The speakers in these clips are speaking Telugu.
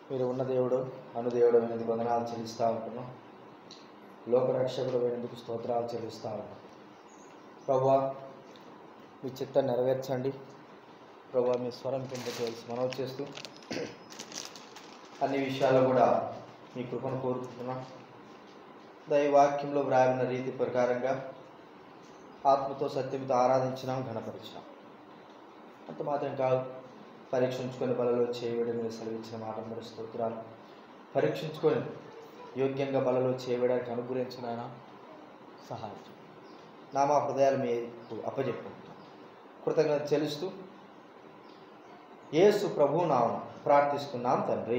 మీరు ఉన్న దేవుడు అనుదేవుడు అయినందుకు వందనాలు చెల్లిస్తూ ఉంటున్నాం లోకరక్షకుడు అయినందుకు స్తోత్రాలు చెల్లిస్తూ ఉన్నాం ప్రభా మీ చిత్తం నెరవేర్చండి ప్రభా మీ స్వరం కింద చేసి మనవి చేస్తూ అన్ని విషయాల్లో కూడా మీ కృపను కోరుకుంటున్నాం దైవాక్యంలో వ్రాయబడిన రీతి ప్రకారంగా ఆత్మతో సత్యంతో ఆరాధించినాం ఘనపరిచినాం అంత మాత్రం కాదు పరీక్షించుకొని బలలో చేయబడి మీరు సెలవిచ్చిన మాట మరి స్తోత్రాలు పరీక్షించుకొని యోగ్యంగా బలలో చేయబడానికి అనుగ్రహించిన ఆయన సహాయం చేయండి. నా మా హృదయాలు మీకు అప్పచెప్పుకుంటున్నాం కృతజ్ఞత చెల్లిస్తూ యేసు ప్రభు నామం ప్రార్థిస్తున్నాం తండ్రి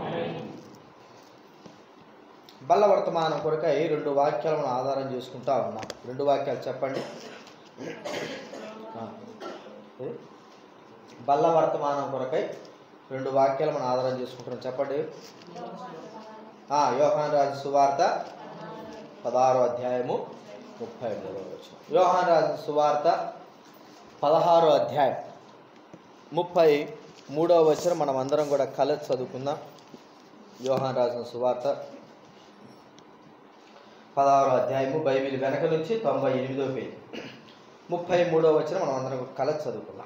బల్ల వర్తమానం కొరకై రెండు వాక్యాలను ఆధారం చేసుకుంటా ఉన్నాం రెండు వాక్యాలు చెప్పండి ఆ, ఏది? బల్ల వర్తమానం కొరకై రెండు వాక్యాలు మనం ఆధారం చేసుకుంటున్నాం చెప్పండి ఆ, యోహాన్ రాజు సువార్త పదహారో అధ్యాయము ముప్పై మూడవ వచ్చిన యోహాన్ రాజు సువార్త పదహారో అధ్యాయం ముప్పై మూడవ వచ్చిన మనం అందరం కూడా కలిసి చదువుకుందాం యోహాన్ రాసిన సువార్త పదహారో అధ్యాయము బైబిల్ వెనక నుంచి తొంభై ఎనిమిదో పేజీ ముప్పై మూడవ వచ్చిన మనం అందరం కలిసి చదువుకుందాం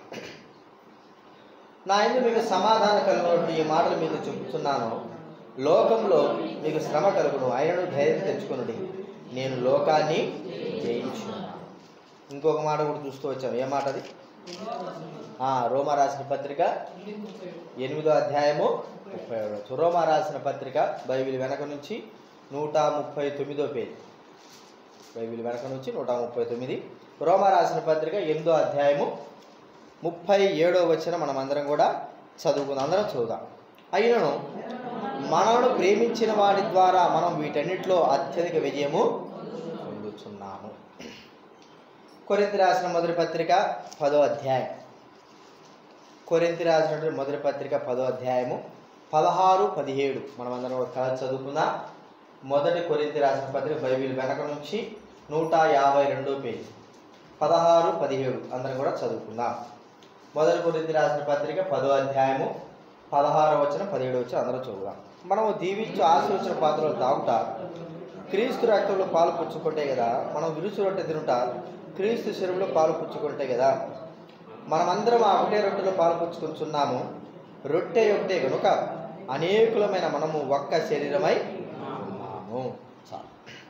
నా ఇందు మీకు సమాధానం కలుగునట్టు ఈ మాటలు మీకు చెబుతున్నాను లోకంలో మీకు శ్రమ కలుగును ఆయనను ధైర్యం తెచ్చుకునుడి నేను లోకాన్ని జయించున్నాను ఇంకొక మాట కూడా చూస్తూ వచ్చాం ఏ మాట అది ఆ, రోమా రాసిన పత్రిక ఎనిమిదో అధ్యాయము ముప్పై ఏడు రోమా రాసిన పత్రిక బైబిల్ వెనక నుంచి నూట ముప్పై తొమ్మిదో పేజీ బైబిల్ వెనక నుంచి నూట ముప్పై తొమ్మిది రోమా రాసిన పత్రిక ఎనిమిదో అధ్యాయము ముప్పై ఏడో వచ్చిన మనం అందరం కూడా చదువుకుందాం అందరం చదువుదాం అయినను మనను ప్రేమించిన వాడి ద్వారా మనం వీటన్నిటిలో అత్యధిక విజయము పొందుతున్నాము కొరింతి రాసిన మొదటి పత్రిక పదో అధ్యాయం కొరింతి రాసినటువంటి మొదటి పత్రిక పదో అధ్యాయము పదహారు పదిహేడు మనం అందరం ఒక కథ చదువుకుందాం మొదటి కొరింతి రాసిన పత్రిక బైబిల్ వెనక నుంచి నూట యాభై రెండో పేజీ పదహారు పదిహేడు అందరం కూడా చదువుకుందాం మొదటి కొరింతి రాసిన పత్రిక పదో అధ్యాయము పదహారు వచ్చిన పదిహేడు వచ్చిన అందరం చదువుదాం మనము దీవించు ఆశీర్వచన పాత్రలు తాగుట క్రీస్తు రక్తంలో పాలు పుచ్చుకుంటే కదా మనం విరుసు రొట్టె తినుట క్రీస్తు శరీరంలో పాలు పుచ్చుకుంటే కదా మనమందరం ఆ ఒకటే రొట్టెలో పాలు పుచ్చుకుంటున్నాము రొట్టె ఒకటే కనుక అనేకులమైన మనము ఒక్క శరీరమై ఉన్నాము చాలు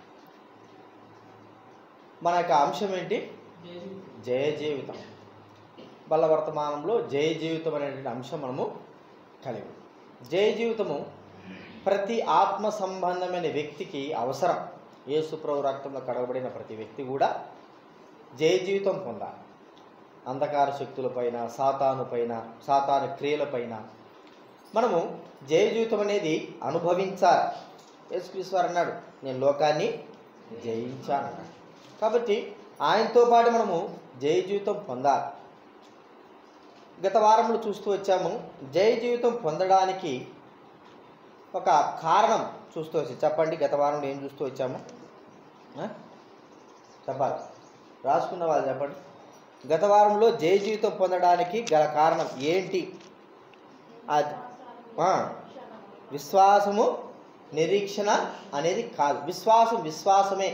మన యొక్క అంశం ఏంటి జయ జీవితం బల్ల వర్తమానంలో జయ జీవితం అనేటువంటి అంశం మనము కలిగి ఉన్నాం. జయ జీవితము ప్రతి ఆత్మ సంబంధమైన వ్యక్తికి అవసరం యేసుప్రభు రక్తంలో కడగబడిన ప్రతి వ్యక్తి కూడా జయ జీవితం పొందాలి అంధకార శక్తులపైన సాతాను పైన సాతాను క్రియలపైన మనము జయ జీవితం అనేది అనుభవించాలి యేసుక్రీస్తు వారు అన్నాడు నేను లోకాన్ని జయించాను అన్నాడు కాబట్టి ఆయనతో పాటు మనము జయ జీవితం పొందాలి గత వారంలో చూస్తూ వచ్చాము జయ జీవితం పొందడానికి ఒక కారణం చూస్తూ వచ్చి చెప్పండి గత వారంలో ఏం చూస్తూ వచ్చాము ఆ? చెప్పాలి రాసుకున్న వాళ్ళు చెప్పండి గత వారంలో జయ జీవితం పొందడానికి గల కారణం ఏంటి అది ఆ, విశ్వాసము నిరీక్షణ అనేది కాదు విశ్వాసం విశ్వాసమే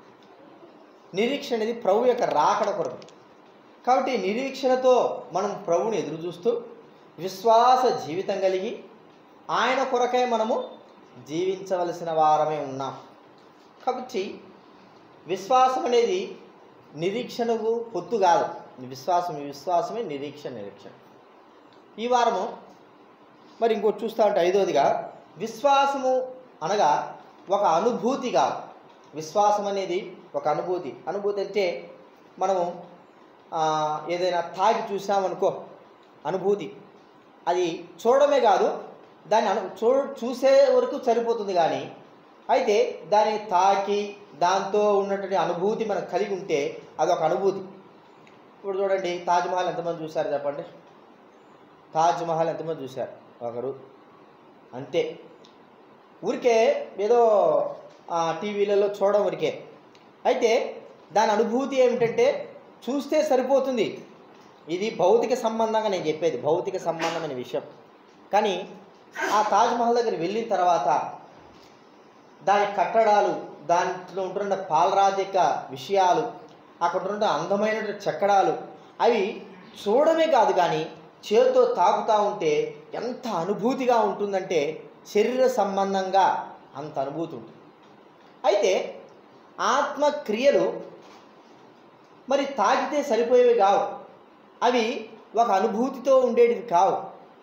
నిరీక్షణ అనేది ప్రభు యొక్క రాకడ కొరకు కాబట్టి నిరీక్షణతో మనం ప్రభుని ఎదురు చూస్తూ విశ్వాస జీవితం కలిగి ఆయన కొరకై మనము జీవించవలసిన వారమే ఉన్నాం కాబట్టి విశ్వాసం అనేది నిరీక్షణకు పొత్తు కాదు విశ్వాసం విశ్వాసమే నిరీక్షణ నిరీక్షణ ఈ వారము మరి ఇంకోటి చూస్తూ ఉంటే ఐదోదిగా విశ్వాసము అనగా ఒక అనుభూతి కాదు విశ్వాసం అనేది ఒక అనుభూతి అనుభూతి అంటే మనము ఆ, ఏదైనా తాగి చూసామనుకో అనుభూతి అది చూడడమే కాదు దాన్ని అను చూ చూసే వరకు సరిపోతుంది కానీ అయితే దాన్ని తాకి దాంతో ఉన్నటువంటి అనుభూతి మనకు కలిగి ఉంటే అదొక అనుభూతి ఇప్పుడు చూడండి తాజ్మహల్ ఎంతమంది చూశారు చెప్పండి తాజ్మహల్ ఎంతమంది చూశారు ఒకరు అంతే ఊరికే ఏదో ఆ, టీవీలలో చూడడం ఊరికే అయితే దాని అనుభూతి ఏమిటంటే చూస్తే సరిపోతుంది ఇది భౌతిక సంబంధంగా నేను చెప్పేది భౌతిక సంబంధమైన విషయం కానీ ఆ తాజ్మహల్ దగ్గర వెళ్ళిన తర్వాత దాని కట్టడాలు దాంట్లో ఉంటున్న పాలరాజిక విషయాలు అక్కడ ఉన్న అందమైన చెక్కడాలు అవి చూడమే కాదు కానీ చేతితో తాకుతూ ఉంటే ఎంత అనుభూతిగా ఉంటుందంటే శరీర సంబంధంగా అంత అనుభూతి ఉంటుంది అయితే ఆత్మక్రియలు మరి తాకితే సరిపోయేవి కావు అవి ఒక అనుభూతితో ఉండేటివి కావు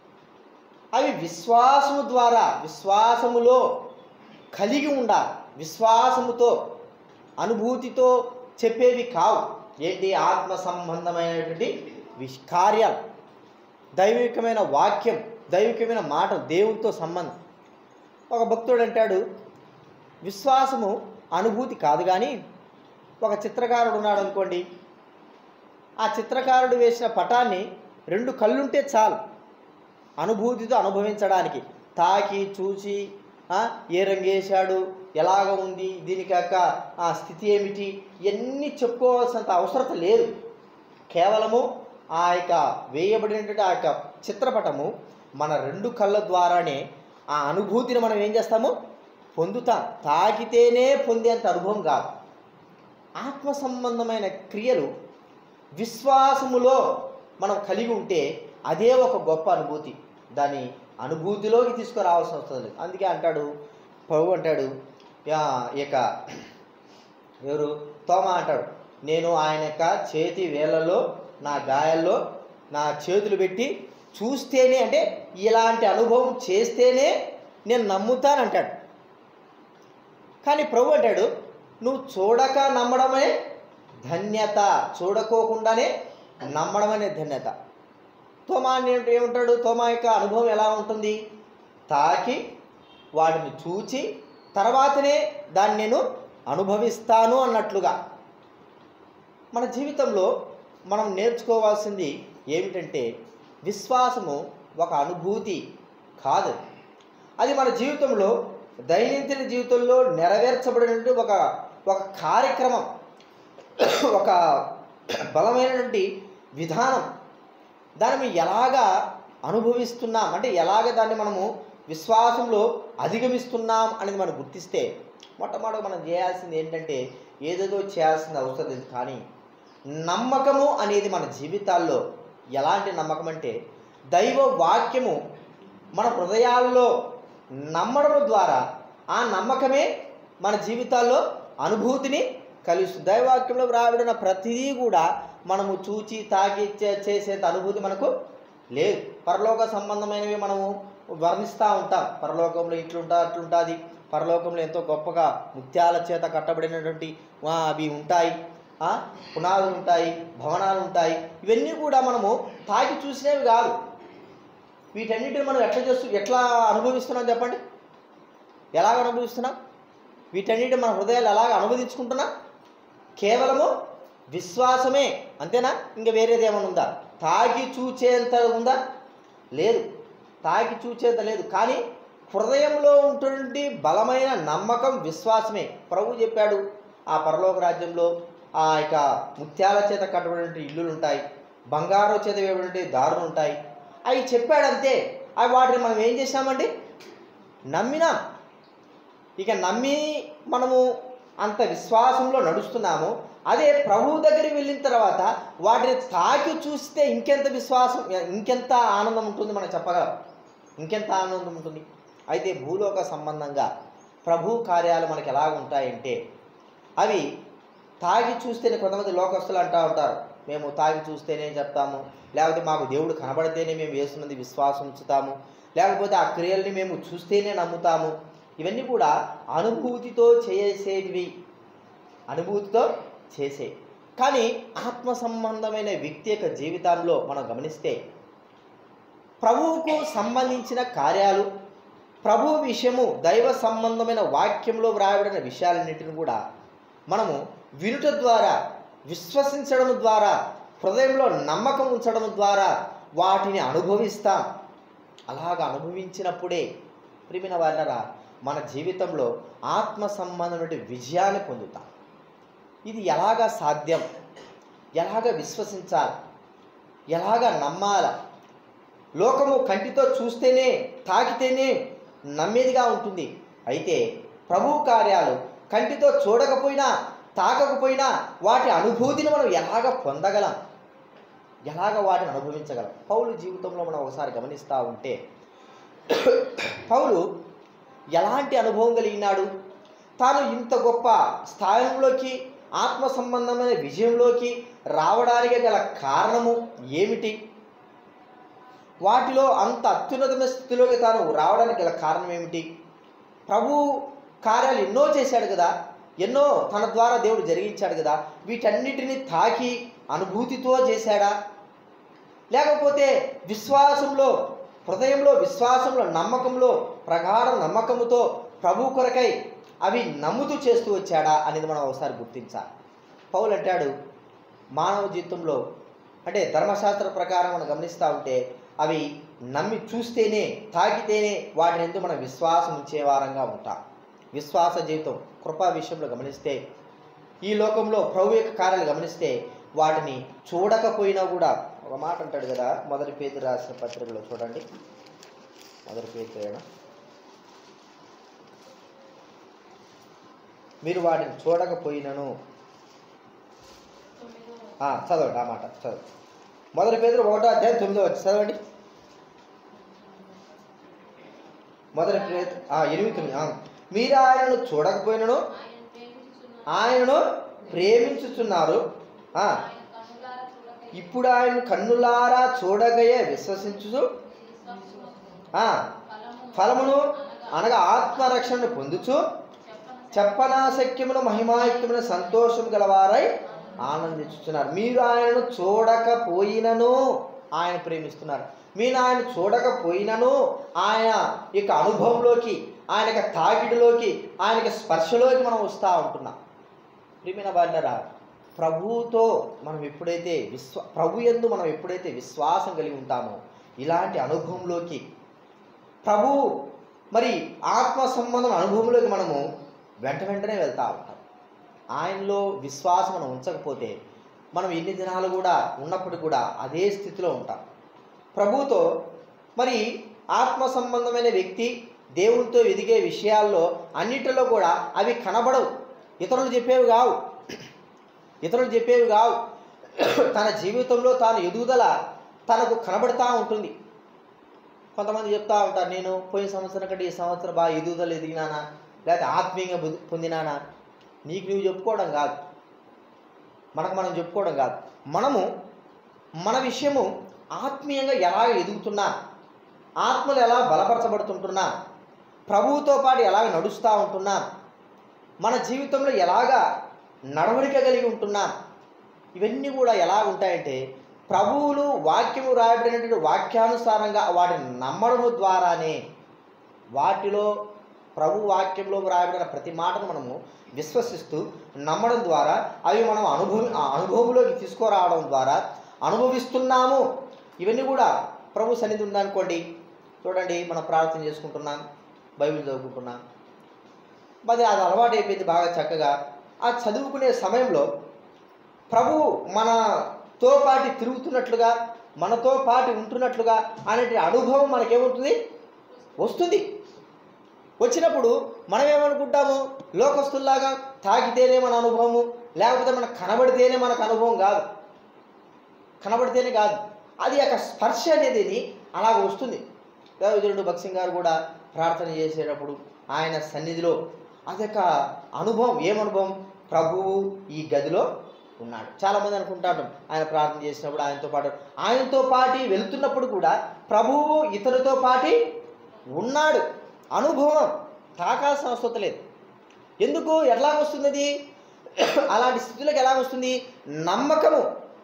అవి విశ్వాసము ద్వారా విశ్వాసములో కలిగి ఉండాలి విశ్వాసముతో అనుభూతితో చెప్పేవి కావు ఏంటి ఆత్మ సంబంధమైనటువంటి విష్ కార్యాలు దైవికమైన వాక్యం దైవికమైన మాట దేవునితో సంబంధం ఒక భక్తుడు అంటాడు విశ్వాసము అనుభూతి కాదు కానీ ఒక చిత్రకారుడు ఉన్నాడు అనుకోండి ఆ చిత్రకారుడు వేసిన పటాన్ని రెండు కళ్ళుంటే చాలు అనుభూతితో అనుభవించడానికి తాకి చూసి ఆ, ఏ రంగు వేశాడు ఎలాగ ఉంది దీనికి యొక్క ఆ స్థితి ఏమిటి ఇవన్నీ చెప్పుకోవాల్సినంత అవసరత లేదు కేవలము ఆ యొక్క వేయబడినటువంటి ఆ యొక్క చిత్రపటము మన రెండు కళ్ళ ద్వారానే ఆ అనుభూతిని మనం ఏం చేస్తాము పొందుతాం తాకితేనే పొందేంత అనుభవం కాదు ఆత్మ సంబంధమైన క్రియలు విశ్వాసములో మనం కలిగి ఉంటే అదే ఒక గొప్ప అనుభూతి దాన్ని అనుభూతిలోకి తీసుకురావాల్సిన అవసరం లేదు అందుకే అంటాడు ప్రభు అంటాడు యా, ఈ యొక్క ఎవరు తోమ అంటాడు నేను ఆయన యొక్క చేతి వేళ్ళలో నా గాయాల్లో నా చేతులు పెట్టి చూస్తేనే అంటే ఇలాంటి అనుభవం చేస్తేనే నేను నమ్ముతానంటాడు కానీ ప్రభు అంటాడు నువ్వు చూడక నమ్మడమే ధన్యత చూడకోకుండానే నమ్మడం అనే ధన్యత తోమా అని ఏమంటాడు తోమా యొక్క అనుభవం ఎలా ఉంటుంది తాకి వాటిని చూచి తర్వాతనే దాన్ని నేను అనుభవిస్తాను అన్నట్లుగా మన జీవితంలో మనం నేర్చుకోవాల్సింది ఏమిటంటే విశ్వాసము ఒక అనుభూతి కాదు అది మన జీవితంలో దైనందిన జీవితంలో నెరవేర్చబడినటువంటి ఒక ఒక కార్యక్రమం ఒక బలమైనటువంటి విధానం దాన్ని మేము ఎలాగా అనుభవిస్తున్నాం అంటే ఎలాగ దాన్ని మనము విశ్వాసంలో అధిగమిస్తున్నాం అనేది మనం గుర్తిస్తే మొట్టమొదటి మనం చేయాల్సింది ఏంటంటే ఏదేదో చేయాల్సిన అవసరం లేదు కానీ నమ్మకము అనేది మన జీవితాల్లో ఎలాంటి నమ్మకం అంటే దైవ వాక్యము మన హృదయాల్లో నమ్మడం ద్వారా ఆ నమ్మకమే మన జీవితాల్లో అనుభూతిని కలిగిస్తుంది దైవవాక్యంలో రాబడిన ప్రతిదీ కూడా మనము చూచి తాకి చే- చేసేంత అనుభూతి మనకు లేదు పరలోక సంబంధమైనవి మనము వర్ణిస్తూ ఉంటాం పరలోకంలో ఇట్లుంటా అట్లుంటుంది పరలోకంలో ఎంతో గొప్పగా ముత్యాల చేత కట్టబడినటువంటి ఆ, అవి ఉంటాయి ఆ, పునాదులు ఉంటాయి భవనాలు ఉంటాయి ఇవన్నీ కూడా మనము తాకి చూసినవి కాదు వీటన్నిటిని మనం ఎట్లా చేస్తూ ఎట్లా అనుభవిస్తున్నాం చెప్పండి ఎలాగ అనుభవిస్తున్నాం వీటన్నిటిని మన హృదయాలు ఎలాగ అనుభవించుకుంటున్నాం కేవలము విశ్వాసమే అంతేనా ఇంకా వేరేది ఏమైనా ఉందా తాకి చూచేంత ఉందా లేదు తాకి చూచేంత లేదు కానీ హృదయంలో ఉన్నటువంటి బలమైన నమ్మకం విశ్వాసమే ప్రభు చెప్పాడు ఆ పరలోక రాజ్యంలో ఆ యొక్క ముత్యాల చేత కట్టబడినటువంటి ఇల్లులు ఉంటాయి బంగారు చేత వేయబడినటువంటి దారులు ఉంటాయి అవి చెప్పాడంతే అవి వాటిని మనం ఏం చేసామండి నమ్మినాం ఇక నమ్మి మనము అంత విశ్వాసంలో నడుస్తున్నాము అదే ప్రభువు దగ్గరికి వెళ్ళిన తర్వాత వాటిని తాకి చూస్తే ఇంకెంత విశ్వాసం ఇంకెంత ఆనందం ఉంటుంది మనం చెప్పగలం ఇంకెంత ఆనందం ఉంటుంది అయితే భూలోక సంబంధంగా ప్రభు కార్యాలు మనకి ఎలా ఉంటాయంటే అవి తాగి చూస్తేనే కొంతమంది లోకస్తులు అంటూ ఉంటారు మేము తాగి చూస్తేనే చెప్తాము లేకపోతే మాకు దేవుడు కనబడితేనే మేము వేస్తున్నది విశ్వాసం ఉంచుతాము లేకపోతే ఆ క్రియల్ని మేము చూస్తేనే నమ్ముతాము ఇవన్నీ కూడా అనుభూతితో చేసేటివి అనుభూతితో చేసే కానీ ఆత్మ సంబంధమైన వ్యక్తి యొక్క జీవితంలో మనం గమనిస్తే ప్రభువుకు సంబంధించిన కార్యాలు ప్రభు విషయము దైవ సంబంధమైన వాక్యంలో వ్రాయబడిన విషయాలన్నింటిని కూడా మనము వినుట ద్వారా విశ్వసించడం ద్వారా హృదయంలో నమ్మకం ఉంచడం ద్వారా వాటిని అనుభవిస్తాం అలాగ అనుభవించినప్పుడే ప్రిమిన వాళ్ళరా మన జీవితంలో ఆత్మ సంబంధమైన విజయాన్ని పొందుతాం ఇది ఎలాగ సాధ్యం ఎలాగ విశ్వసించాలి ఎలాగ నమ్మాల లోకము కంటితో చూస్తేనే తాకితేనే నమ్మేదిగా ఉంటుంది అయితే ప్రభు కార్యాలు కంటితో చూడకపోయినా తాకకపోయినా వాటి అనుభూతిని మనం ఎలాగ పొందగలం ఎలాగ వాటిని అనుభవించగలం పౌలు జీవితంలో మనం ఒకసారి గమనిస్తూ ఉంటే పౌలు ఎలాంటి అనుభవం కలిగినాడు తాను ఇంత గొప్ప స్థానంలోకి ఆత్మ సంబంధమైన విజయంలోకి రావడానికి గల కారణము ఏమిటి వాటిలో అంత అత్యున్నతమైన స్థితిలోకి తాను రావడానికి గల కారణం ఏమిటి ప్రభు కార్యాలు ఎన్నో చేశాడు కదా ఎన్నో తన ద్వారా దేవుడు జరిగించాడు కదా వీటన్నిటిని తాకి అనుభూతితో చేశాడా లేకపోతే విశ్వాసంలో హృదయంలో విశ్వాసంలో నమ్మకంలో ప్రగాఢ నమ్మకముతో ప్రభు కొరకై అవి నమ్ముతూ చేస్తూ వచ్చాడా అనేది మనం ఒకసారి గుర్తించాలి పౌలు అంటాడు మానవ జీవితంలో అంటే ధర్మశాస్త్ర ప్రకారం మనం గమనిస్తూ ఉంటే అవి నమ్మి చూస్తేనే తాకితేనే వాటిని ఎందుకు మనం విశ్వాసం ఉంచే వారంగా ఉంటాం విశ్వాస జీవితం కృపా విషయంలో గమనిస్తే ఈ లోకంలో ప్రభు యొక్క కార్యాలు గమనిస్తే వాటిని చూడకపోయినా కూడా ఒక మాట అంటాడు కదా మొదటి పేరు రాసిన పత్రికలో చూడండి మొదటి పేరు మీరు వాటిని చూడకపోయినను ఆ, చదవండి ఆ మాట చదవండి మొదటి పేదలు ఒకటో అధ్యాయం తొమ్మిదో వచ్చి చదవండి మొదటి పేద ఎనిమిది తొమ్మిది ఆ. మీరు ఆయనను చూడకపోయినను ఆయనను ప్రేమించుచున్నారు ఆ, ఇప్పుడు ఆయన కన్నులారా చూడగయే విశ్వసించు ఆ, ఫలమును అనగా ఆత్మరక్షణను పొందుచు చెప్పనాశక్యమును మహిమాయుక్తమైన సంతోషం గలవారై ఆనందించుతున్నారు మీరు ఆయనను చూడకపోయినను ఆయన ప్రేమిస్తున్నారు మీరు ఆయన చూడకపోయినను ఆయన యొక్క అనుభవంలోకి ఆయన యొక్క తాకిడిలోకి ఆయన యొక్క స్పర్శలోకి మనం వస్తూ ఉంటున్నాం ప్రియమైన వాళ్ళరా ప్రభువుతో మనం ఎప్పుడైతే విశ్వ ప్రభు ఎందు మనం ఎప్పుడైతే విశ్వాసం కలిగి ఉంటామో ఇలాంటి అనుభవంలోకి ప్రభు మరి ఆత్మ సంబంధం అనుభవంలోకి మనము వెంట వెంటనే వెళ్తూ ఉంటాం ఆయనలో విశ్వాసం మనం ఉంచకపోతే మనం ఎన్ని దినాలు కూడా ఉన్నప్పుడు కూడా అదే స్థితిలో ఉంటాం ప్రభుతో మరి ఆత్మ సంబంధమైన వ్యక్తి దేవునితో ఎదిగే విషయాల్లో అన్నిటిలో కూడా అవి కనబడవు ఇతరులు చెప్పేవి కావు ఇతరులు చెప్పేవి కావు తన జీవితంలో తాను ఎదుగుదల తనకు కనబడతా ఉంటుంది కొంతమంది చెప్తా ఉంటారు నేను పోయిన సంవత్సరం కంటే ఈ సంవత్సరం బాగా ఎదుగుదల ఎదిగినానా లేకపోతే ఆత్మీయంగా బుద్ధి- పొందినానా నీకు నువ్వు చెప్పుకోవడం కాదు మనకు మనం చెప్పుకోవడం కాదు మనము మన విషయము ఆత్మీయంగా ఎలా ఎదుగుతున్నా ఆత్మలు ఎలా బలపరచబడుతుంటున్నా ప్రభువుతో పాటు ఎలాగ నడుస్తూ ఉంటున్నా మన జీవితంలో ఎలాగా నడవడిక కలిగి ఉంటున్నా ఇవన్నీ కూడా ఎలా ఉంటాయంటే ప్రభువులు వాక్యము రాయబడినటువంటి వాక్యానుసారంగా వాటిని నమ్మడము ద్వారానే వాటిలో ప్రభు వాక్యంలో రాయబడిన ప్రతి మాటను మనము విశ్వసిస్తూ నమ్మడం ద్వారా అవి మనం అనుభవం ఆ అనుభవంలోకి తీసుకురావడం ద్వారా అనుభవిస్తున్నాము ఇవన్నీ కూడా ప్రభు సన్నిధి ఉందనుకోండి చూడండి మనం ప్రార్థన చేసుకుంటున్నాం బైబిల్ చదువుకుంటున్నాం మరి అది అలవాటు అయిపోయింది బాగా చక్కగా ఆ చదువుకునే సమయంలో ప్రభు మనతో పాటు తిరుగుతున్నట్లుగా మనతో పాటు ఉంటున్నట్లుగా అనే అనుభవం మనకేమవుతుంది వస్తుంది వచ్చినప్పుడు మనం ఏమనుకుంటాము లోకస్తుల్లాగా తాకితేనే మన అనుభవము లేకపోతే మనకు కనబడితేనే మనకు అనుభవం కాదు కనబడితేనే కాదు అది యొక్క స్పర్శ అనేది అలాగ వస్తుంది దేవజనుడు భక్సింగ్ గారు కూడా ప్రార్థన చేసేటప్పుడు ఆయన సన్నిధిలో అదొక అనుభవం ఏమనుభవం ప్రభువు ఈ గదిలో ఉన్నాడు చాలామంది అనుకుంటారు ఆయన ప్రార్థన చేసినప్పుడు ఆయనతో పాటు ఆయనతో పాటు వెళ్తున్నప్పుడు కూడా ప్రభువు ఇతరుతో పాటి ఉన్నాడు అనుభవం తాకాల్సిన అవసరం లేదు ఎందుకు ఎట్లా వస్తుంది అది అలాంటి స్థితిలోకి ఎలా వస్తుంది నమ్మకము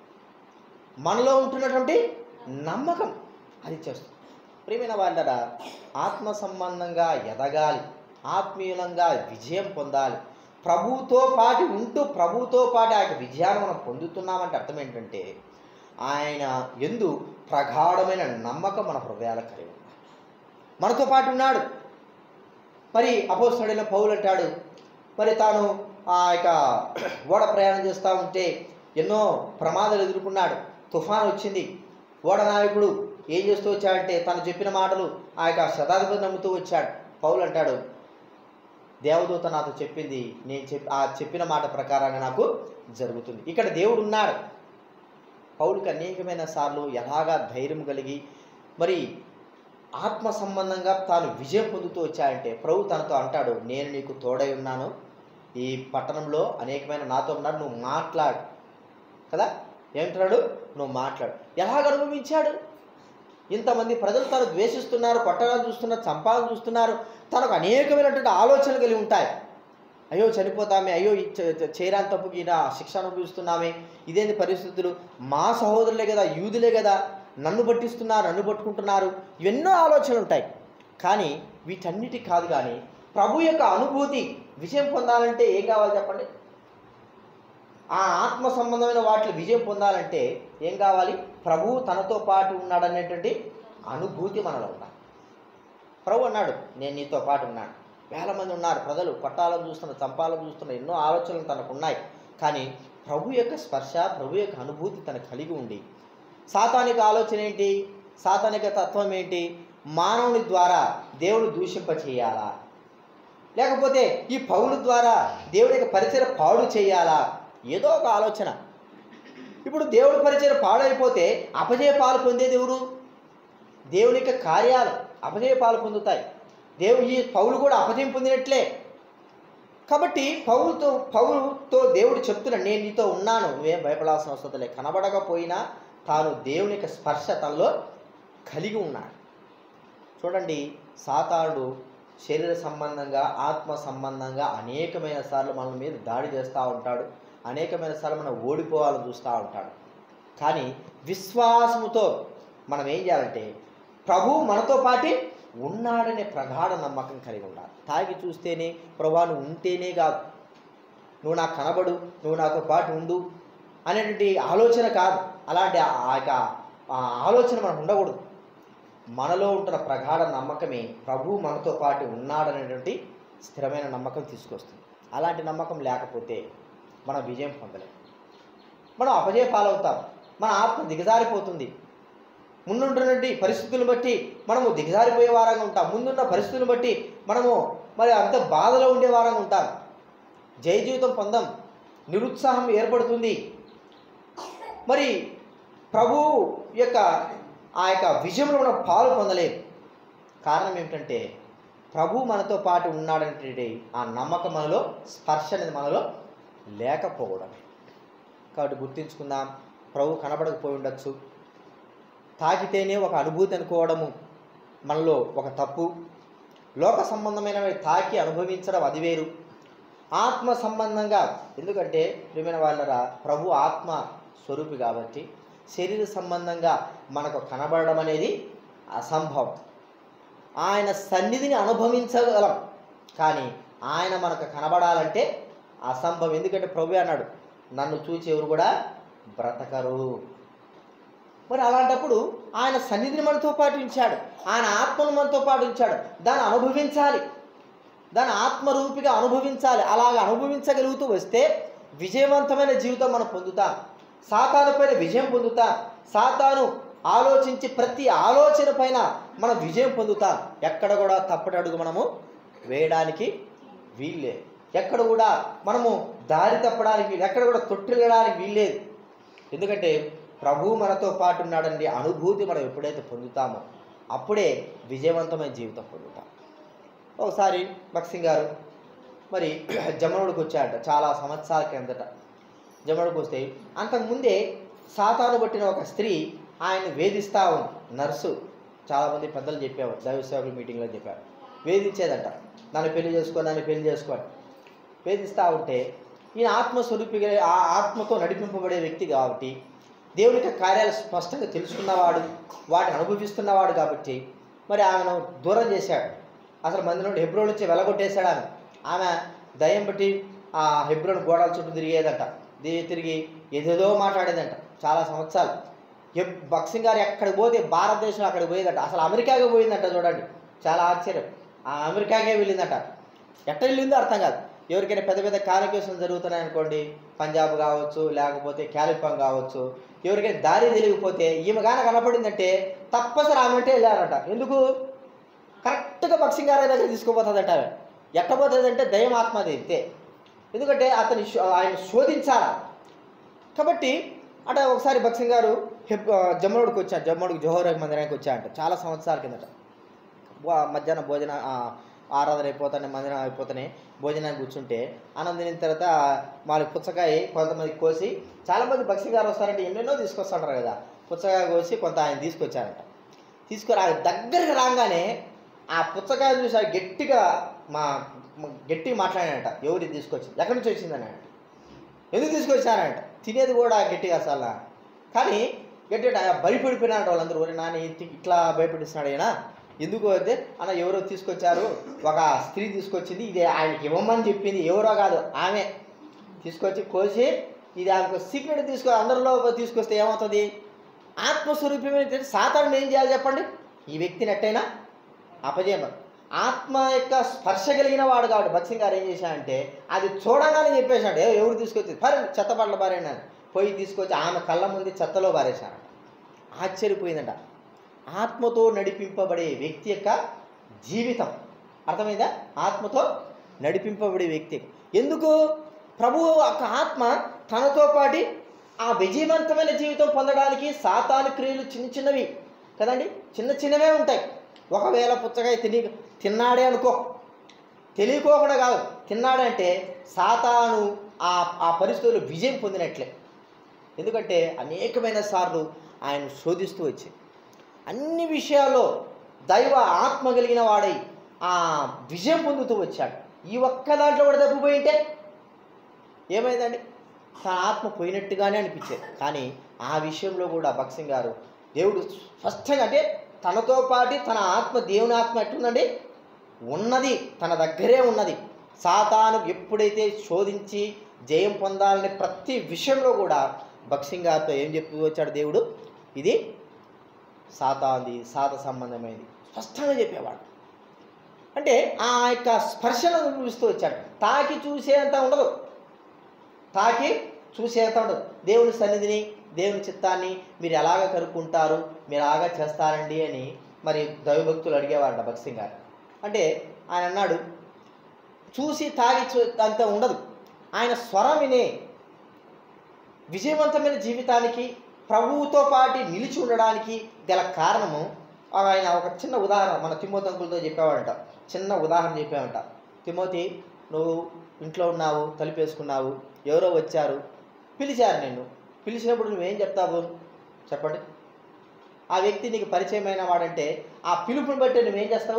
మనలో ఉంటున్నటువంటి నమ్మకం అది చేస్తుంది ప్రియమైన వాళ్ళరా ఆత్మ సంబంధంగా ఎదగాలి ఆత్మీయులంగా విజయం పొందాలి ప్రభువుతో పాటు ఉంటూ ప్రభువుతో పాటు ఆ యొక్క విజయాన్ని మనం పొందుతున్నామంటే అర్థం ఏంటంటే ఆయన ఎందు ప్రగాఢమైన నమ్మకం మన హృదయాలకు కలిగి ఉంది మనతో పాటు ఉన్నాడు మరి అపోస్తుడైన పౌలు అంటాడు మరి తాను ఆ యొక్క ఓడ ప్రయాణం చేస్తూ ఉంటే ఎన్నో ప్రమాదాలు ఎదుర్కొన్నాడు తుఫాన్ వచ్చింది ఓడ నాయకుడు ఏం చేస్తూ వచ్చాడంటే తను చెప్పిన మాటలు ఆ యొక్క శతాధిపతి నమ్ముతూ వచ్చాడు పౌలు అంటాడు దేవదూత నాతో చెప్పింది నేను చెప్పి ఆ చెప్పిన మాట ప్రకారంగా నాకు జరుగుతుంది ఇక్కడ దేవుడు ఉన్నాడు పౌలుకి అనేకమైన సార్లు ఎలాగా ధైర్యం కలిగి మరి ఆత్మ సంబంధంగా తాను విజయం పొందుతూ వచ్చాయంటే ప్రభు తనతో అంటాడు నేను నీకు తోడై ఉన్నాను ఈ పట్టణంలో అనేకమైన నాతో ఉన్నాడు నువ్వు మాట్లాడు కదా ఏమంటున్నాడు నువ్వు మాట్లాడు ఎలాగ అనుభవించాడు ఇంతమంది ప్రజలు తను ద్వేషిస్తున్నారు కొట్టడం చూస్తున్నారు చంపాలని చూస్తున్నారు తనకు అనేకమైనటువంటి ఆలోచనలు కలిగి ఉంటాయి అయ్యో చనిపోతామే అయ్యో ఈ చ- చ- చేయరాని తప్పుకి ఈయన శిక్ష అనుభవిస్తున్నామే ఇదేంది పరిస్థితులు మా సహోదరులే కదా యూదులే కదా నన్ను పట్టిస్తున్నారు నన్ను పట్టుకుంటున్నారు ఎన్నో ఆలోచనలు ఉంటాయి కానీ వీటన్నిటి కాదు కానీ ప్రభు యొక్క అనుభూతి విజయం పొందాలంటే ఏం కావాలి చెప్పండి ఆ ఆత్మ సంబంధమైన వాటిలో విజయం పొందాలంటే ఏం కావాలి ప్రభువు తనతో పాటు ఉన్నాడనేటువంటి అనుభూతి మనలో ఉండాలి ప్రభు అన్నాడు నేను నీతో పాటు ఉన్నాను వేల మంది ఉన్నారు ప్రజలు కొట్టాలని చూస్తున్నారు చంపాలని చూస్తున్నారు ఎన్నో ఆలోచనలు తనకు ఉన్నాయి కానీ ప్రభు యొక్క స్పర్శ ప్రభు యొక్క అనుభూతి తనకు కలిగి ఉండి సాతానిక ఆలోచన ఏంటి సాతానిక తత్వం ఏంటి మానవుని ద్వారా దేవుడు దూషింప చేయాలా లేకపోతే ఈ పౌలు ద్వారా దేవుడి యొక్క పరిచయం పాడు చేయాలా ఏదో ఒక ఆలోచన ఇప్పుడు దేవుడి పరిచయం పాడైపోతే అపజయ పాలు పొందేది ఎవరు దేవుని యొక్క కార్యాలు అపజయ పాలు పొందుతాయి దేవుడు ఈ పౌలు కూడా అపజయం పొందినట్లే కాబట్టి పౌలుతో పౌలుతో దేవుడు చెప్తున్నాడు నేను నీతో ఉన్నాను నువ్వేం భయపడాల్సిన అవసరం లేదు కనబడకపోయినా తాను దేవుని యొక్క స్పర్శ తనలో కలిగి ఉన్నాడు చూడండి సాతానుడు శరీర సంబంధంగా ఆత్మ సంబంధంగా అనేకమైన సార్లు మన మీద దాడి చేస్తూ ఉంటాడు అనేకమైన సార్లు మనం ఓడిపోవాలని చూస్తూ ఉంటాడు కానీ విశ్వాసముతో మనం ఏం చేయాలంటే ప్రభు మనతో పాటి ఉన్నాడనే ప్రగాఢ నమ్మకం కలిగి ఉండాలి తాగి చూస్తేనే ప్రభా నువ్వు ఉంటేనే కాదు నువ్వు నాకు కనబడు నువ్వు నాతో పాటు ఉండు అనేటువంటి ఆలోచన కాదు అలాంటి ఆ ఆ యొక్క ఆ ఆలోచన మనకు ఉండకూడదు మనలో ఉంటున్న ప్రగాఢ నమ్మకమే ప్రభు మనతో పాటు ఉన్నాడనేటువంటి స్థిరమైన నమ్మకం తీసుకొస్తుంది అలాంటి నమ్మకం లేకపోతే మనం విజయం పొందలేం మనం అపజయ పాలవుతాం మన ఆత్మ దిగజారిపోతుంది ముందుంటున్నటువంటి పరిస్థితులను బట్టి మనము దిగజారిపోయే వారంగా ఉంటాం ముందున్న పరిస్థితులను బట్టి మనము మరి అంత బాధలో ఉండే వారంగా ఉంటాం జయ జీవితం పొందం నిరుత్సాహం ఏర్పడుతుంది మరి ప్రభు యొక్క ఆ యొక్క విజయంలో మనం పాలు పొందలేము కారణం ఏమిటంటే ప్రభు మనతో పాటు ఉన్నాడంటే ఆ నమ్మకం మనలో స్పర్శ అనేది మనలో లేకపోవడమే కాబట్టి గుర్తించుకుందాం ప్రభు కనబడకపోయి ఉండొచ్చు తాకితేనే ఒక అనుభూతి అనుకోవడము మనలో ఒక తప్పు లోక సంబంధమైనవి తాకి అనుభవించడం అది వేరు ఆత్మ సంబంధంగా ఎందుకంటే ప్రియమైన వాళ్ళరా ప్రభు ఆత్మ స్వరూపి కాబట్టి శరీర సంబంధంగా మనకు కనబడడం అనేది అసంభవం ఆయన సన్నిధిని అనుభవించగలం కానీ ఆయన మనకు కనబడాలంటే అసంభవం ఎందుకంటే ప్రభు అన్నాడు నన్ను చూచి ఎవరు కూడా బ్రతకరు మరి అలాంటప్పుడు ఆయన సన్నిధిని మనతో పాటు ఉంచాడు ఆయన ఆత్మను మనతో పాటు ఉంచాడు దాన్ని అనుభవించాలి దాన్ని ఆత్మరూపిగా అనుభవించాలి అలాగ అనుభవించగలుగుతూ వస్తే విజయవంతమైన జీవితం మనం పొందుతాం సాతాను పైన విజయం పొందుతాం సాతాను ఆలోచించి ప్రతి ఆలోచన పైన మనం విజయం పొందుతాం ఎక్కడ కూడా తప్పటడుగు మనము వేయడానికి వీల్లేదు ఎక్కడ కూడా మనము దారి తప్పడానికి వీలు- ఎక్కడ కూడా తొట్టిల్లడానికి వీల్లేదు ఎందుకంటే ప్రభు మనతో పాటు ఉన్నాడండి అనుభూతి మనం ఎప్పుడైతే పొందుతామో అప్పుడే విజయవంతమైన జీవితం పొందుతాం ఒకసారి భక్సింగ్ గారు మరి జమనుడికి వచ్చాడట చాలా సంవత్సరాల కిందట జమనుడికి వస్తే అంతకుముందే సాతాను పట్టిన ఒక స్త్రీ ఆయన్ని వేధిస్తూ ఉంది నర్సు చాలామంది పెద్దలు చెప్పేవారు దైవ సేవకుల మీటింగ్లో చెప్పారు వేధించేదంట నన్ను పెళ్లి చేసుకో నన్ను పెళ్లి చేసుకోని వేధిస్తూ ఉంటే ఈయన ఆత్మస్వరూపిగా ఆ ఆత్మతో నడిపింపబడే వ్యక్తి కాబట్టి దేవుని యొక్క కార్యాలు స్పష్టంగా తెలుసుకున్నవాడు వాటిని అనుభవిస్తున్నవాడు కాబట్టి మరి ఆమెను దూరం చేశాడు అసలు మంది నుండి హెబ్రోన్ నుంచి వెలగొట్టేశాడు ఆమె ఆమె దయ్యం బట్టి ఆ హెబ్రోన్ గోడల చుట్టూ తిరిగేదంట ది- తిరిగి ఏదేదో మాట్లాడేదంట చాలా సంవత్సరాలు ఎప్ బక్సింగ్ గారు ఎక్కడికి పోతే భారతదేశం అక్కడికి పోయేదట అసలు అమెరికాకే పోయిందంట చూడండి చాలా ఆశ్చర్యం ఆ అమెరికాకే వెళ్ళిందట ఎట్ట వెళ్ళిందో అర్థం కాదు ఎవరికైనా పెద్ద పెద్ద కాలిక్యులేషన్ జరుగుతున్నాయి అనుకోండి పంజాబ్ కావచ్చు లేకపోతే క్యాలిఫాం కావచ్చు ఎవరికైనా దారి తెలియకపోతే ఈమె గాన కనపడిందంటే తప్పసరి ఆమె అంటే వెళ్ళారట ఎందుకు కరెక్ట్గా బక్సింగ్ గారి దగ్గర తీసుకుపోతుందట ఆమె ఎట్టబోతుందంటే దయ్యం ఆత్మ అది అంతే ఎందుకంటే అతని శో- ఆయన శోధించాల కాబట్టి అట ఒకసారి బక్సింగ్ గారు హెప్ జమ్మడుకు వచ్చారు జమ్మడుకు జోహర్ మందిరానికి వచ్చారంట చాలా సంవత్సరాల కిందట వా- మధ్యాహ్నం భోజన ఆ, ఆరాధన అయిపోతానే మందిరం అయిపోతానే భోజనానికి కూర్చుంటే అన్నం తినిన తర్వాత వాళ్ళకి పుచ్చకాయ కొంతమంది కోసి చాలామంది బక్సి గారు వస్తారంటే ఎన్నెన్నో తీసుకొస్తుంటారు కదా పుచ్చకాయ కోసి కొంత ఆయన తీసుకొచ్చారంట తీసుకొని ఆ దగ్గరికి రాగానే ఆ పుచ్చకాయ చూసి ఆయన గట్టిగా మా మా- గట్టిగా మాట్లాడాడంట ఎవరు తీసుకొచ్చింది ఎక్కడి నుంచి వచ్చిందని అంట ఎందుకు తీసుకొచ్చారంట తినేది కూడా గట్టిగా అసలు కానీ గట్టిగా భయపడిపోయినాడు వాళ్ళందరూ ఒరే నాన్న ఇంటికి ఇట్లా భయపెట్టిస్తున్నాడు అయినా ఎందుకు అయితే అన్న ఎవరో తీసుకొచ్చారు ఒక స్త్రీ తీసుకొచ్చింది ఇది ఆయనకి ఇవ్వమని చెప్పింది ఎవరో కాదు ఆమె తీసుకొచ్చి కోసి ఇది ఆమెకు సీక్రెట్ తీసుకో అందరిలో తీసుకొస్తే ఏమవుతుంది ఆత్మస్వరూపమైన సాతాను ఏం చేయాలి చెప్పండి ఈ వ్యక్తిని ఎట్టయినా అపజయం ఆత్మ యొక్క స్పర్శ కలిగిన వాడు కాబట్టి భక్సింగ్ గారు ఏం చేశాడంటే అది చూడగానే చెప్పేశాడు "ఏ, ఎవరు తీసుకొచ్చి పరి చెత్త పట్ల పారేనాను పోయి తీసుకొచ్చి ఆమె కళ్ళ ముందు చెత్తలో పారేశాడు ఆశ్చర్యపోయిందంట ఆత్మతో నడిపింపబడే వ్యక్తి యొక్క జీవితం అర్థమైందా ఆత్మతో నడిపింపబడే వ్యక్తి ఎందుకు ప్రభువు యొక్క ఆత్మ తనతో పాటి ఆ విజయవంతమైన జీవితం పొందడానికి సాతాను క్రియలు చిన్న చిన్నవి కదండి చిన్న చిన్నవే ఉంటాయి ఒకవేళ పుచ్చకాయ తిని తిన్నాడే అనుకో తెలియకోకుండా కాదు తిన్నాడంటే సాతాను ఆ ఆ పరిస్థితుల్లో విజయం పొందినట్లే ఎందుకంటే అనేకమైన సార్లు ఆయన శోధిస్తూ వచ్చి అన్ని విషయాల్లో దైవ ఆత్మ కలిగిన వాడై ఆ విజయం పొందుతూ వచ్చాడు ఈ ఒక్క దాంట్లో కూడా తప్పిపోయింటే ఏమైందండి తన ఆత్మ పోయినట్టుగానే అనిపించేది కానీ ఆ విషయంలో కూడా భక్సింగ్ గారు దేవుడు స్పష్టంగా అంటే తనతో పాటు తన ఆత్మ దేవుని ఆత్మ ఎట్లుందండి ఉన్నది తన దగ్గరే ఉన్నది సాతాను ఎప్పుడైతే శోధించి జయం పొందాలనే ప్రతి విషయంలో కూడా భక్సింగ్ గారితో ఏం చెప్పి వచ్చాడు దేవుడు ఇది సాతాంది సాత సంబంధమైనది స్పష్టంగా చెప్పేవాడు అంటే ఆ యొక్క స్పర్శను అనుభవిస్తూ వచ్చాడు తాకి చూసేంత ఉండదు తాకి చూసేంత ఉండదు దేవుని సన్నిధిని దేవుని చిత్తాన్ని మీరు ఎలాగ కనుక్కుంటారు మీరు ఎలాగ చేస్తారండి అని మరి దైవభక్తులు అడిగేవాడు భక్సింగ్ గారు అంటే ఆయన అన్నాడు చూసి తాగి చూ అంత ఉండదు ఆయన స్వరం వినే విజయవంతమైన జీవితానికి ప్రభువుతో పాటు నిలిచి ఉండడానికి గల కారణము ఆయన ఒక చిన్న ఉదాహరణ మన తిమోతి అంకులతో చెప్పేవాడంట చిన్న ఉదాహరణ చెప్పామంట తిమోతి నువ్వు ఇంట్లో ఉన్నావు తలుపేసుకున్నావు ఎవరో వచ్చారు పిలిచారు నిన్ను పిలిచినప్పుడు నువ్వేం చెప్తావు చెప్పండి ఆ వ్యక్తి నీకు పరిచయమైన వాడంటే ఆ పిలుపుని బట్టి నువ్వేం చేస్తావు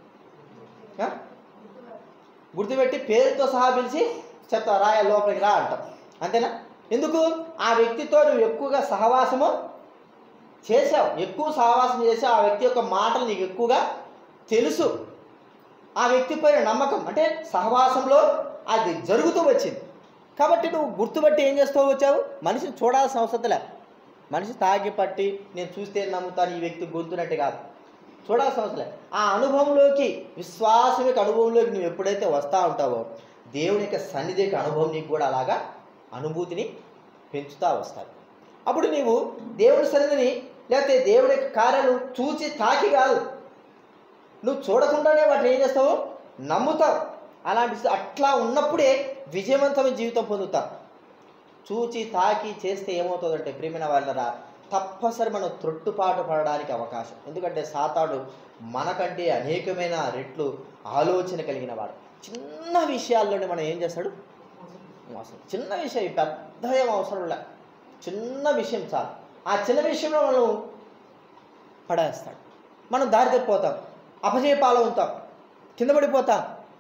ఆ? గుర్తుపెట్టి పేరుతో సహా పిలిచి చెప్తావు రాయ లోపలికి రా అంటాం అంతేనా ఎందుకు ఆ వ్యక్తితో నువ్వు ఎక్కువగా సహవాసము చేసావు ఎక్కువ సహవాసం చేసావు ఆ వ్యక్తి యొక్క మాటలు నీకు ఎక్కువగా తెలుసు ఆ వ్యక్తి పైన నమ్మకం అంటే సహవాసంలో అది జరుగుతూ వచ్చింది కాబట్టి నువ్వు గుర్తుపట్టి ఏం చేస్తావు వచ్చావు మనిషిని చూడాల్సిన అవసరం లే మనిషి తాగి పట్టి నేను చూస్తే నమ్ముతాను ఈ వ్యక్తి గొంతునట్టు కాదు చూడాల్సిన అవసరం లే ఆ అనుభవంలోకి విశ్వాసం యొక్క అనుభవంలోకి నువ్వు ఎప్పుడైతే వస్తూ ఉంటావో దేవుని యొక్క సన్నిధి యొక్క అనుభవం నీకు కూడా అలాగా అనుభూతిని పెంచుతూ వస్తాయి అప్పుడు నీవు దేవుని సన్నిధిని లేకపోతే దేవుని యొక్క కార్యాలు చూసి తాకి కాదు నువ్వు చూడకుండానే వాటిని ఏం చేస్తావు నమ్ముతావు అలాంటి స్థితి- అట్లా ఉన్నప్పుడే విజయవంతమైన జీవితం పొందుతావు చూచి తాకి చేస్తే ఏమవుతుందంటే ప్రియమైన వాళ్ళరా తప్పనిసరి మనం త్రొట్టుపాటు పడడానికి అవకాశం ఎందుకంటే సాతాడు మనకంటే అనేకమైన రెట్లు ఆలోచన కలిగిన వాడు చిన్న విషయాల్లోనే మనం ఏం చేస్తాడు మోసం చిన్న విషయం పెద్ద ఏం అవసరం లే చిన్న విషయం చాలు ఆ చిన్న విషయంలో మనం పడేస్తాడు మనం దారి తప్పిపోతాం అపజయ పాలవుతాం కింద పడిపోతాం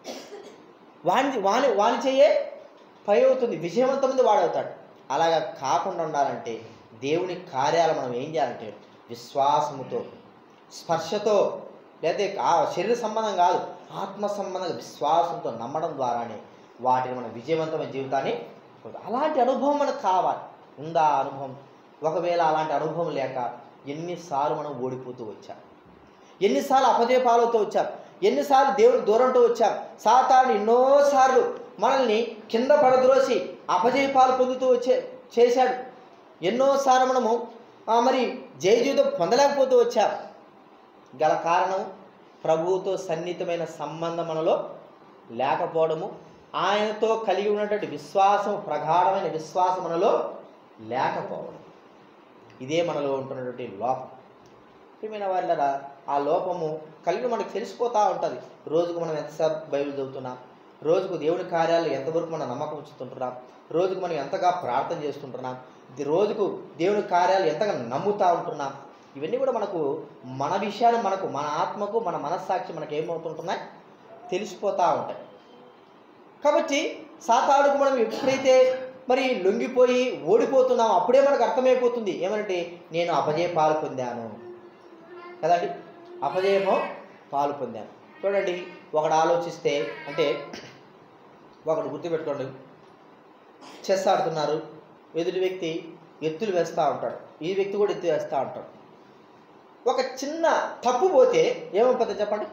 వాణి వాణి వాణి చెయ్యే పై అవుతుంది విజయవంతమైంది వాడవుతాడు అలాగా కాకుండా ఉండాలంటే దేవుని కార్యాలు మనం ఏం చేయాలంటే విశ్వాసముతో స్పర్శతో లేకపోతే ఆ శరీర సంబంధం కాదు ఆత్మ సంబంధంగా విశ్వాసంతో నమ్మడం ద్వారానే వాటిని మన విజయవంతమైన జీవితాన్ని పొందాలి. అలాంటి అనుభవం మనకు కావాలి ఉందా ఆ అనుభవం ఒకవేళ అలాంటి అనుభవం లేక ఎన్నిసార్లు మనం ఓడిపోతూ వచ్చాం ఎన్నిసార్లు అపజయ పాలవుతూ వచ్చాం ఎన్నిసార్లు దేవుడు దూరంతో వచ్చాం సాతాను ఎన్నోసార్లు మనల్ని కింద పడద్రోసి అపజయపాలు పొందుతూ వచ్చే చేశాడు ఎన్నోసార్లు మనము ఆ, మరి జయ జీవితం పొందలేకపోతూ వచ్చాం గల కారణం ప్రభువుతో సన్నిహితమైన సంబంధం మనలో లేకపోవడము ఆయనతో కలిగి ఉన్నటువంటి విశ్వాసం ప్రగాఢమైన విశ్వాసం మనలో లేకపోవడం ఇదే మనలో ఉంటున్నటువంటి లోపం ప్రియమైన వాళ్ళరా ఆ లోపము కలిగి మనకు తెలిసిపోతూ ఉంటుంది రోజుకు మనం ఎంతసేపు బైబిల్ చదువుతున్నాం రోజుకు దేవుని కార్యాలు ఎంతవరకు మనం నమ్మకం ఉంచుతుంటున్నాం రోజుకు మనం ఎంతగా ప్రార్థన చేస్తుంటున్నాం ఇది రోజుకు దేవుని కార్యాలు ఎంతగా నమ్ముతా ఉంటున్నాం ఇవన్నీ కూడా మనకు మన విషయాలు మనకు మన ఆత్మకు మన మనస్సాక్షి మనకు ఏమవుతుంటున్నాయి తెలిసిపోతూ ఉంటాయి కాబట్టి సాతాడుకు మనం ఎప్పుడైతే మరి లొంగిపోయి ఓడిపోతున్నాం అప్పుడే మనకు అర్థమైపోతుంది ఏమంటే నేను అపజయ పాలు పొందాను కదండి అపజయము పాలు పొందాను చూడండి ఒకడు ఆలోచిస్తే అంటే ఒకడు గుర్తుపెట్టుకోండి చెస్ ఆడుతున్నారు ఎదుటి వ్యక్తి ఎత్తులు వేస్తూ ఉంటాడు ఈ వ్యక్తి కూడా ఎత్తు వేస్తూ ఉంటాడు ఒక చిన్న తప్పు పోతే ఏమైపోతుంది చెప్పండి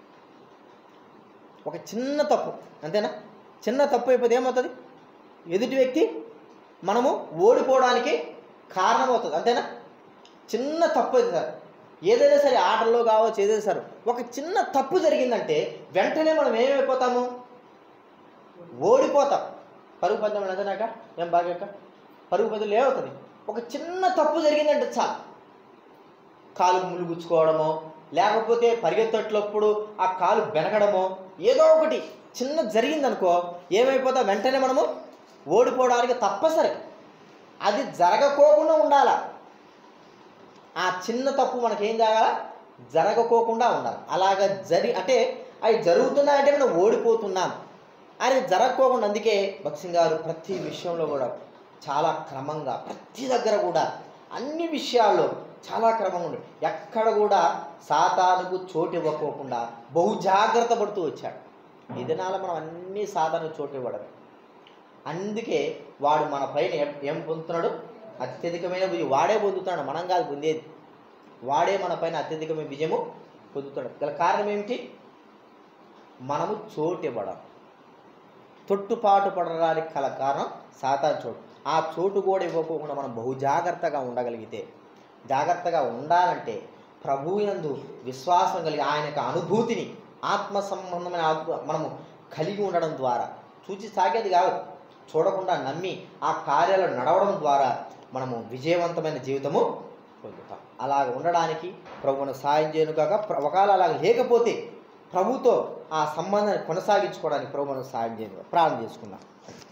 ఒక చిన్న తప్పు అంతేనా చిన్న తప్పు అయిపోతే ఏమవుతుంది ఎదుటి వ్యక్తి మనము ఓడిపోవడానికి కారణమవుతుంది అంతేనా చిన్న తప్పు అయితే సార్ ఏదైనా సరే ఆటల్లో కావచ్చు ఏదైనా సరే ఒక చిన్న తప్పు జరిగిందంటే వెంటనే మనం ఏమైపోతాము ఓడిపోతాం పరుగు పందెం అంతేనాక ఏం బాగా పరుగు పందెం ఏమవుతుంది ఒక చిన్న తప్పు జరిగిందంటే చాలు కాలు ముళ్ళు గుచ్చుకోవడమో లేకపోతే పరిగెత్తేటప్పుడు ఆ కాలు బెనకడమో ఏదో ఒకటి చిన్న జరిగిందనుకో ఏమైపోతా వెంటనే మనము ఓడిపోవడానికి తప్పసరి అది జరగకోకుండా ఉండాల ఆ చిన్న తప్పు మనకేం జరగాల జరగకోకుండా ఉండాలి అలాగ జరి అంటే అవి జరుగుతున్నాయంటే మనం ఓడిపోతున్నాం అని జరగకోకుండా అందుకే భక్సింగ్ గారు ప్రతి విషయంలో కూడా చాలా క్రమంగా ప్రతి దగ్గర కూడా అన్ని విషయాల్లో చాలా క్రమంగా ఉండి ఎక్కడ కూడా సాతానుకు చోటు ఇవ్వకోకుండా బహు జాగ్రత్త పడుతూ వచ్చాడు ఈ దినాల మనం అన్ని సాతానుకు చోటు ఇవ్వడమే అందుకే వాడు మన పైన ఏం- ఏం పొందుతున్నాడు అత్యధికమైన విజయం వాడే పొందుతున్నాడు మనం కాదు పొందేది వాడే మన పైన అత్యధికమైన విజయము పొందుతాడు గల కారణం ఏమిటి మనము చోటు ఇవ్వడం తొట్టుపాటు పడడానికి గల కారణం సాతాన్ చోటు ఆ చోటు కూడా ఇవ్వకుండా మనం బహు జాగ్రత్తగా ఉండగలిగితే జాగ్రత్తగా ఉండాలంటే ప్రభువునందు విశ్వాసం కలిగి ఆయన యొక్క అనుభూతిని ఆత్మ సంబంధమైన ఆత్మ- మనము కలిగి ఉండడం ద్వారా చూచి సాగేది కాదు చూడకుండా నమ్మి ఆ కార్యాలు నడవడం ద్వారా మనము విజయవంతమైన జీవితము పొందుతాం అలాగ ఉండడానికి ప్రభు మనకు సాయం చేయను కాక ప్ర- ఒకవేళ అలాగ లేకపోతే ప్రభుతో ఆ సంబంధాన్ని కొనసాగించుకోవడానికి ప్రభు మనకు సాయం చేయను ప్రార్థన చేసుకుందాం